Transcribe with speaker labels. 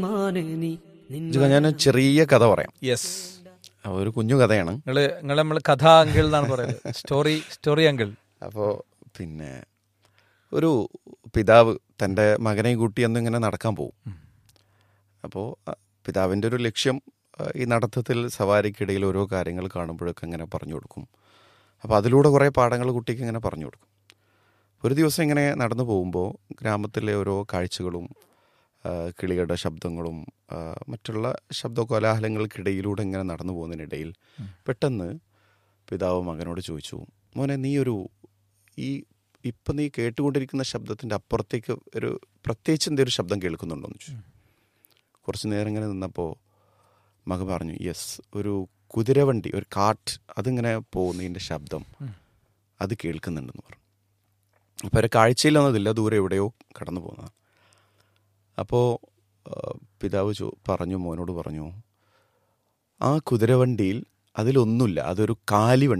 Speaker 1: ജുഗ, ഞാൻ ഒരു ചെറിയ കഥ പറയാം
Speaker 2: യെസ്
Speaker 1: ഒരു കുഞ്ഞു കഥയാണ്
Speaker 2: നിങ്ങള് നിങ്ങൾ നമ്മൾ കഥ അങ്കിൾ എന്നാണ് പറയുന്നത് സ്റ്റോറി സ്റ്റോറി അങ്കിൾ
Speaker 1: അപ്പോൾ പിന്നെ ഒരു പിതാവ് തൻ്റെ മകനെയും കൂട്ടി അന്ന് ഇങ്ങനെ നടക്കാൻ പോകും അപ്പോൾ പിതാവിൻ്റെ ഒരു ലക്ഷ്യം ആ, ഈ നടത്തത്തിൽ സവാരിക്കിടയിൽ ഓരോ കാര്യങ്ങൾ കാണുമ്പോഴൊക്കെ ഇങ്ങനെ പറഞ്ഞു കൊടുക്കും അപ്പോൾ അതിലൂടെ കുറേ പാഠങ്ങൾ കുട്ടിക്ക് ഇങ്ങനെ പറഞ്ഞു കൊടുക്കും ഒരു ദിവസം ഇങ്ങനെ നടന്നു പോകുമ്പോൾ ഗ്രാമത്തിലെ ഓരോ കാഴ്ചകളും ആ, കിളികളുടെ ശബ്ദങ്ങളും ആ, മറ്റുള്ള ശബ്ദ കോലാഹലങ്ങൾക്കിടയിലൂടെ ഇങ്ങനെ നടന്നു പോകുന്നതിനിടയിൽ പെട്ടെന്ന് പിതാവ് മകനോട് ചോദിച്ചു മോനെ നീ ഒരു ഈ ഇപ്പം നീ കേട്ടുകൊണ്ടിരിക്കുന്ന ശബ്ദത്തിൻ്റെ അപ്പുറത്തേക്ക് ഒരു പ്രത്യേകിച്ച് എന്തെങ്കിലും ശബ്ദം കേൾക്കുന്നുണ്ടോ എന്ന് ചോദിച്ചു കുറച്ച് നേരം ഇങ്ങനെ നിന്നപ്പോൾ മകൻ പറഞ്ഞു യെസ് ഒരു കുതിരവണ്ടി ഒരു കാറ്റ് അതിങ്ങനെ പോകുന്നതിൻ്റെ ശബ്ദം അത് കേൾക്കുന്നുണ്ടെന്ന് പറഞ്ഞു അപ്പോൾ ഒരു കാഴ്ചയിലൊന്നതില്ല ദൂരെ എവിടെയോ കടന്നു പോകുന്നതാണ് അപ്പോൾ പിതാവ് ചോ പറഞ്ഞു മോനോട് പറഞ്ഞു ആ കുതിരവണ്ടിയിൽ അതിലൊന്നുമില്ല അതൊരു കാലി